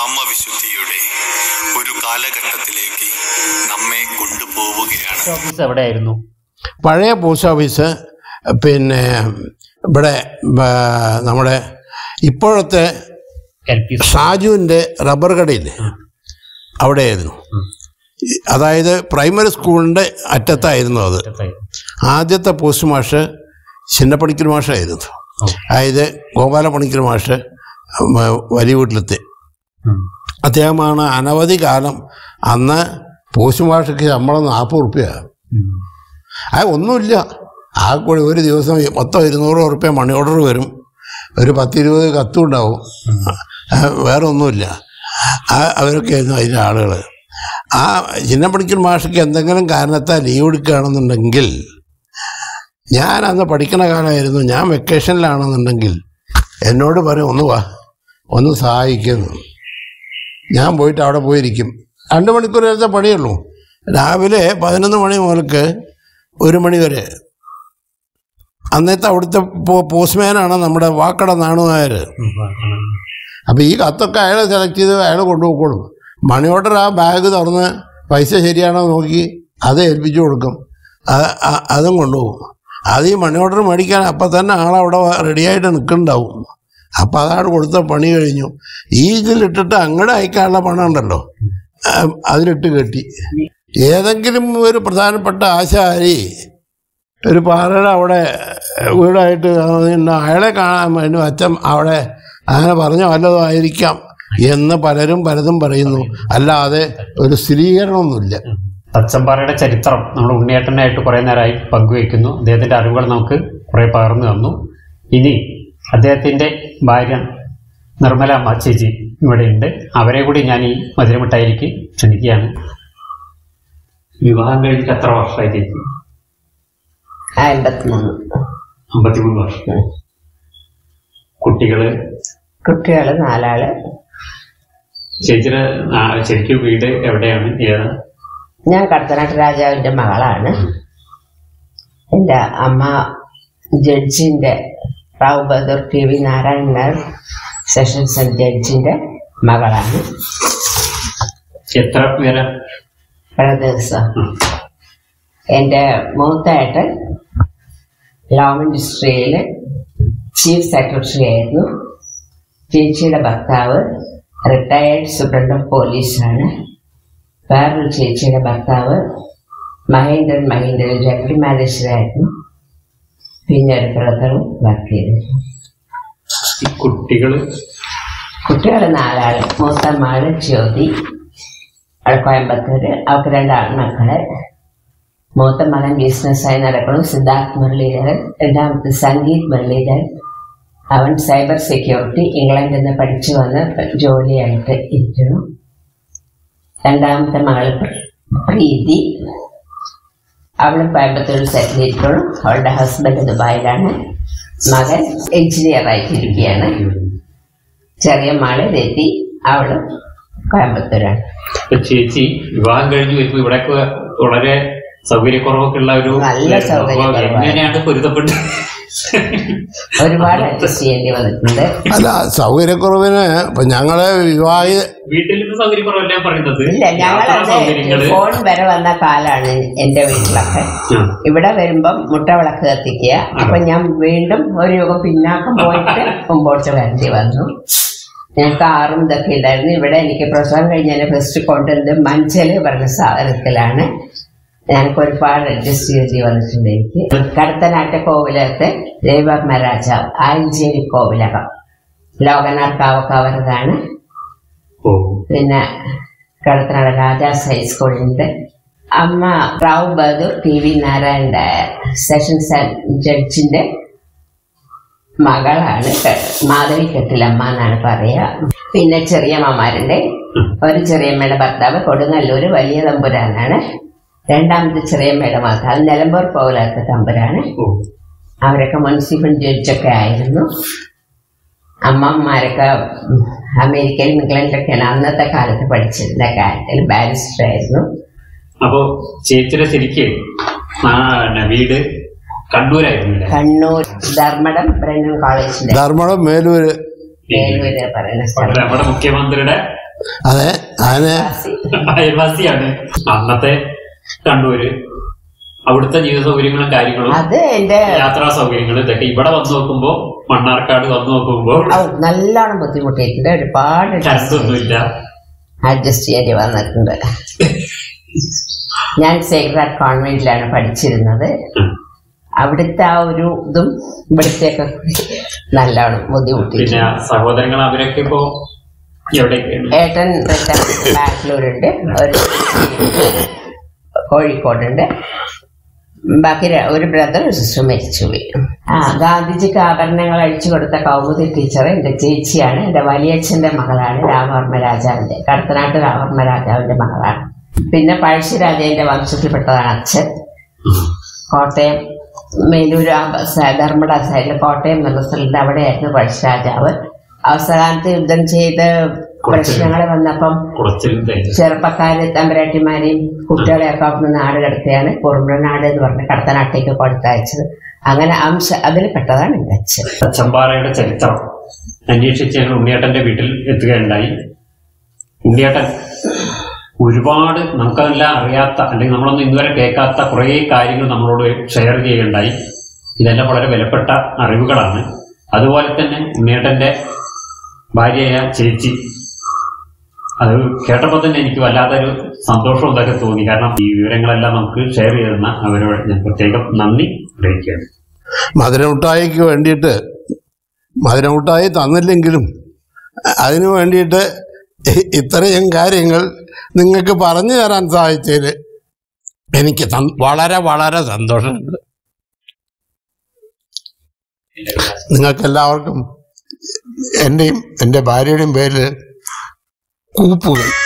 നാമവിശുദ്ധിയുടെ ഒരു കാലഘട്ടത്തിലേക്ക് നമ്മെ കൊണ്ടുപോവുകയാണ് ഓഫീസ് എവിടെയായിരുന്നു പഴയ പോസ്റ്റ് ഓഫീസ് പിന്നെ ഇവിടെ ആ, നമ്മുടെ ഇപ്പോഴത്തെ എൽ പി ഷാജുവിൻ്റെ റബ്ബർ കടയില്ലേ അവിടെയായിരുന്നു അതായത് പ്രൈമറി സ്കൂളിൻ്റെ അറ്റത്തായിരുന്നു അത് ആദ്യത്തെ പോസ്റ്റ് മാഷ് ചിന്നപ്പണിക്കൽ മാഷായിരുന്നു അതായത് ഗോപാല പണിക്കൽ മാഷ് ഉം, വലിയ വീട്ടിലെത്തി അദ്ദേഹമാണ് അനവധി കാലം അന്ന് പോസ്റ്റ് മാഷയ്ക്ക് ശമ്പളം നാൽപ്പത് റുപ്യ അത് ഒന്നുമില്ല ആ കൂടി ഒരു ദിവസം മൊത്തം ഇരുന്നൂറ് ഉറുപ്പ്യ മണി ഓർഡർ വരും ഒരു പത്തിരുപത് കത്തും ഉണ്ടാവും ആ, വേറെ ഒന്നുമില്ല ആ അവരൊക്കെയായിരുന്നു അതിൻ്റെ ആളുകൾ ആ ചിന്നപ്പണിക്കൽ മാഷയ്ക്ക് എന്തെങ്കിലും കാരണത്താൽ ലീവ് എടുക്കുകയാണെന്നുണ്ടെങ്കിൽ ഞാൻ അന്ന് പഠിക്കണ കാലമായിരുന്നു ഞാൻ വെക്കേഷനിലാണെന്നുണ്ടെങ്കിൽ എന്നോട് പറയും ഒന്ന് വാ ഒന്ന് സഹായിക്കുന്നു ഞാൻ പോയിട്ട് അവിടെ പോയിരിക്കും രണ്ട് മണിക്കൂർ നേരത്തെ പണിയുള്ളൂ രാവിലെ പതിനൊന്ന് മണി മുതൽക്ക് ഒരു മണി വരെ അന്നത്തെ അവിടുത്തെ പോ- പോസ്റ്റ്മാനാണ് നമ്മുടെ വാക്കട നാണു നായർ അപ്പോൾ ഈ കത്തൊക്കെ അയാൾ സെലക്ട് ചെയ്ത് അയാൾ കൊണ്ടുപോയിക്കോളും മണി ഓർഡർ ആ ബാഗ് തുറന്ന് പൈസ ശരിയാണോ നോക്കി അത് ഏൽപ്പിച്ചു കൊടുക്കും അത് അ- അതും കൊണ്ടുപോകും അത് ഈ മണി ഓർഡർ മേടിക്കാൻ അപ്പം തന്നെ ആളവിടെ റെഡിയായിട്ട് നിൽക്കുന്നുണ്ടാവും അപ്പം അതാണ് കൊടുത്ത പണി കഴിഞ്ഞു ഈ ഇതിലിട്ടിട്ട് അങ്ങോട്ട് അയക്കാനുള്ള പണം ഉണ്ടല്ലോ ആ, അതിലിട്ട് കെട്ടി ഏതെങ്കിലും ഒരു പ്രധാനപ്പെട്ട ആശാരി ഒരു പാറയുടെ അവിടെ വീടായിട്ട് പിന്നെ അയാളെ കാണാൻ വേണ്ടി അച്ഛൻ അവിടെ അങ്ങനെ പറഞ്ഞ വല്ലതും ആയിരിക്കാം എന്ന് പലരും പലതും പറയുന്നു അല്ലാതെ ഒരു സ്ഥിരീകരണമൊന്നുമില്ല തച്ചമ്പാറയുടെ ചരിത്രം നമ്മൾ ഉണ്ണിയേട്ടനായിട്ട് കുറേ നേരമായി പങ്കുവയ്ക്കുന്നു അദ്ദേഹത്തിന്റെ അറിവുകൾ നമുക്ക് കുറേ പകർന്നു തന്നു ഇനി അദ്ദേഹത്തിന്റെ ഭാര്യ നിർമ്മല അമ്മ ചേച്ചി ഇവിടെയുണ്ട് അവരെ കൂടി ഞാൻ ഈ മധുരമിട്ടായിരിക്ക് ക്ഷണിക്കുകയാണ് വിവാഹം കഴിഞ്ഞിട്ട് എത്ര വർഷമായി ചേച്ചി അമ്പത്തിമൂന്ന് അമ്പത്തിമൂന്ന് വർഷം കുട്ടികള് കുട്ടികൾ നാലാള് ചേച്ചിയുടെ ആ, ശരിക്കും വീട് എവിടെയാണ് ഏതാ ഞാൻ കടത്തനാട്ട് രാജാവിന്റെ മകളാണ് എൻ്റെ അമ്മ ജഡ്ജിന്റെ Rao Bahadur T V Narayanan Nair sessions ജഡ്ജിന്റെ മകളാണ് എത്ര പേരാ ദിവസം എൻ്റെ മൂത്ത ഏട്ടൻ ലോ മിനിസ്ട്രിയിൽ ചീഫ് സെക്രട്ടറി ആയിരുന്നു ചേച്ചിയുടെ ഭർത്താവ് റിട്ടയേർഡ് സൂപ്രണ്ട് ഓഫ് പോലീസാണ് വേറൊരു ചേച്ചിയുടെ ഭർത്താവ് മഹേന്ദ്രൻ മഹേന്ദ്രൻ ഡെപ്യൂട്ടി മാനേജറായിരുന്നു പിന്നെ ഒരു ബ്രദറും വർക്ക് ചെയ്തിരുന്നു ഈ കുട്ടികള് കുട്ടികൾ നാലാള് മൂത്ത മകള് ജ്യോതി അവൾ കോയമ്പത്തൂര് അവൾക്ക് രണ്ട് ആൺമക്കള് മൂത്ത മകൻ ബിസിനസ്സായി നടക്കണം സിദ്ധാർത്ഥ് മുരളീധരൻ രണ്ടാമത്തെ സംഗീത് മുരളീധരൻ അവൻ സൈബർ സെക്യൂരിറ്റി ഇംഗ്ലണ്ടിൽ നിന്ന് പഠിച്ചു വന്ന് ജോലിയായിട്ട് ഇരിക്കുന്നു രണ്ടാമത്തെ മകൾ പ്ര- പ്രീതി അവളും കോയമ്പത്തൂരിൽ സെറ്റിൽ ഇരിക്കണം അവളുടെ ഹസ്ബൻഡ് ദുബായിലാണ് മകൻ എഞ്ചിനീയർ ആയിട്ടിരിക്കുകയാണ് ചെറിയ മകള് രതി അവളും കോയമ്പത്തൂരാണ് ഇപ്പൊ ചേച്ചി വിവാഹം കഴിഞ്ഞ് വരുമ്പോ ഇവിടെയൊക്കെ വളരെ സൗകര്യക്കുറവൊക്കെ ഉള്ള ഒരു നല്ല അപ്പൊ സൗകര്യക്കുറവാണ്. എങ്ങനെയാണ് പൊരുത്തപ്പെട്ട് ഒരുപാട് അഡ്ജസ്റ്റ് ചെയ്യേണ്ടി വന്നിട്ടുണ്ട് അല്ല സൗകര്യക്കുറവിന് ഇപ്പം ഞങ്ങളെ വിവാഹ വീട്ടിൽ നിന്ന് സൗകര്യക്കുറവല്ല ഞാൻ പറയുന്നത് ഇല്ല യാത്രാ ഞങ്ങളത് സൗകര്യങ്ങള് ഫോൺ വരെ വന്ന കാലാണ് എന്റെ വീട്ടിലൊക്കെ ആ. ഇവിടെ വരുമ്പം മുട്ട വിളക്ക് കത്തിക്കുക അപ്പൊ ഞാൻ വീണ്ടും ഒരു യുഗം പിന്നാക്കം പോയിട്ട് മുമ്പോട്ട് വരേണ്ടി വന്നു ഞങ്ങൾക്ക് ആറും ഇതൊക്കെ ഉണ്ടായിരുന്നു ഇവിടെ എനിക്ക് പ്രസവം കഴിഞ്ഞ് എന്നെ ഫസ്റ്റ് കൊണ്ടുവന്നത് മഞ്ചല് പറഞ്ഞ സാധനത്തിലാണ് ഞങ്ങൾക്ക് ഒരുപാട് അഡ്ജസ്റ്റ് ചെയ്യേണ്ടി വന്നിട്ടുണ്ട് എനിക്ക് കടത്തനാട്ട കോവിലകത്തെ ദേവർമ്മ രാജാവ് ആഞ്ചേരി കോവിലകം ലോകനാർക്കാവൊക്കെ അവരതാണ് ഓ പിന്നെ കടത്തനാട് രാജാസ് ഹൈസ്കൂളിൻ്റെ അമ്മ റാവു ബഹദൂർ ടി വി നാരായണൻ്റെ സെഷൻസ് ജഡ്ജിൻ്റെ മകളാണ് ക- മാധവി കെട്ടിലമ്മ എന്നാണ് പറയുക പിന്നെ ചെറിയമ്മമാരുണ്ട് ഒരു ചെറിയമ്മയുടെ ഭർത്താവ് കൊടുങ്ങല്ലൂര് വലിയ തമ്പുരാനാണ് രണ്ടാമത്തെ ചെറിയമ്മയുടെ ഭർത്താവ് നിലമ്പൂർ പോകലാത്ത തമ്പുരാണ് ഓ അവരൊക്കെ മുനിസിപ്പൽ ജഡ്ജൊക്കെ ആയിരുന്നു അമ്മമാരൊക്കെ ഉം, അമേരിക്കയിലും ഇംഗ്ലണ്ടിലൊക്കെയാണ് അന്നത്തെ കാലത്ത് പഠിച്ചിരുന്ന കാര്യത്തിൽ ബാരിസ്റ്റർ ആയിരുന്നു അപ്പൊ ചേച്ചിയുടെ ശരിക്ക് ആ പിന്നെ വീട് കണ്ണൂരായിരുന്നില്ല കണ്ണൂർ ധർമ്മടം ബ്രണ്ണൻ കോളേജിന്റെ ധർമ്മടം മേലൂര് പേരൂര് പറയുന്ന സ്ഥലം നമ്മുടെ മുഖ്യമന്ത്രിയുടെ അതെ അതിന് അയൽവാസിയാണ് അന്നത്തെ കണ്ണൂര് അവിടുത്തെ ജീവിത സൗകര്യങ്ങളും കാര്യങ്ങളും അത് എന്റെ യാത്രാ സൗകര്യങ്ങളും ഇതൊക്കെ ഇവിടെ വന്ന് നോക്കുമ്പോ മണ്ണാർക്കാട് വന്ന് നോക്കുമ്പോ ഔ, നല്ലോണം ബുദ്ധിമുട്ടിയിട്ടുണ്ട് ഒരുപാട് കരണ്ടൊന്നുമില്ല അഡ്ജസ്റ്റ് ചെയ്യേണ്ടി വന്നിട്ടുണ്ട് ഞാൻ സേക്രഡ് കോൺവെന്റിലാണ് പഠിച്ചിരുന്നത് അവിടുത്തെ ആ ഒരു ഇതും ഇവിടുത്തെയൊക്കെ നല്ലോണം ബുദ്ധിമുട്ടി പിന്നെ സഹോദരങ്ങൾ അവരൊക്കെ ഇപ്പോ എവിടെയൊക്കെയാണ് ഏട്ടൻ മറ്റേ ബാംഗ്ലൂരുണ്ട് ഒരു കോഴിക്കോടുണ്ട് ബാക്കി ര- ഒരു ബ്രദർ ഒരു സിസ്റ്റർ മരിച്ചുപോയി ആ ഗാന്ധിജിക്ക് ആഭരണങ്ങൾ അഴിച്ചു കൊടുത്ത കൗമുദി ടീച്ചർ എൻ്റെ ചേച്ചിയാണ് എൻ്റെ വലിയച്ഛൻ്റെ മകളാണ് രാമവർമ്മ രാജാവിൻ്റെ കടത്തനാട്ട് രാമവർമ്മ രാജാവിൻ്റെ മകളാണ് പിന്നെ പഴശ്ശിരാജേൻ്റെ വംശത്തിൽപ്പെട്ടതാണ് അച്ഛൻ കോട്ടയം മേലൂർ ആ സ- ധർമ്മട സൈഡിൽ കോട്ടയം എന്നുള്ള സ്ഥലത്ത് അവിടെയായിരുന്നു പഴശ്ശിരാജാവ് അവസാനത്തെ യുദ്ധം ചെയ്ത് പ്രശ്നങ്ങൾ വന്നപ്പം കുറച്ചിലും തേങ്ങ ചെറുപ്പക്കാര് തമ്പരാട്ടിമാരെയും കുട്ടികളെയൊക്കെ അവിടെ നാട് കിടക്കുകയാണ് കുറുമ്പനാട് എന്ന് പറഞ്ഞ കടത്തനാട്ടേക്ക് കൊടുത്തയച്ചത് അങ്ങനെ അംശ അതിൽ പെട്ടതാണ് എൻ്റെ അച്ഛൻ ചമ്പാറയുടെ ചരിത്രം അന്വേഷിച്ച് ഞങ്ങൾ ഉണ്ണിയേട്ടന്റെ വീട്ടിൽ എത്തുകയുണ്ടായി ഉണ്ണിയേട്ടൻ ഒരുപാട് നമുക്കെല്ലാം അറിയാത്ത അല്ലെങ്കിൽ നമ്മളൊന്നും ഇന്നുവരെ കേൾക്കാത്ത കുറേ കാര്യങ്ങൾ നമ്മളോട് ഷെയർ ചെയ്യുകയുണ്ടായി ഇതെല്ലാം വളരെ വിലപ്പെട്ട അറിവുകളാണ് അതുപോലെ തന്നെ ഉണ്ണിയേട്ടന്റെ ഭാര്യയായ ചേച്ചി അത് കേട്ടപ്പോൾ തന്നെ എനിക്ക് വല്ലാത്തൊരു സന്തോഷം ഇതൊക്കെ തോന്നി കാരണം ഈ വിവരങ്ങളെല്ലാം നമുക്ക് ഷെയർ ചെയ്തെന്ന അവരോട് ഞാൻ പ്രത്യേകം നന്ദി അറിയിക്കുകയാണ് മധുരമുട്ടായിക്ക് വേണ്ടിയിട്ട് മധുരമുട്ടായി തന്നില്ലെങ്കിലും അതിനു വേണ്ടിയിട്ട് ഇ- ഇത്രയും കാര്യങ്ങൾ നിങ്ങൾക്ക് പറഞ്ഞു തരാൻ സാധിച്ചതിൽ എനിക്ക് സം- വളരെ വളരെ സന്തോഷമുണ്ട് നിങ്ങൾക്കെല്ലാവർക്കും എൻ്റെയും എൻ്റെ ഭാര്യയുടെയും പേരിൽ കൂപ്പുകൾ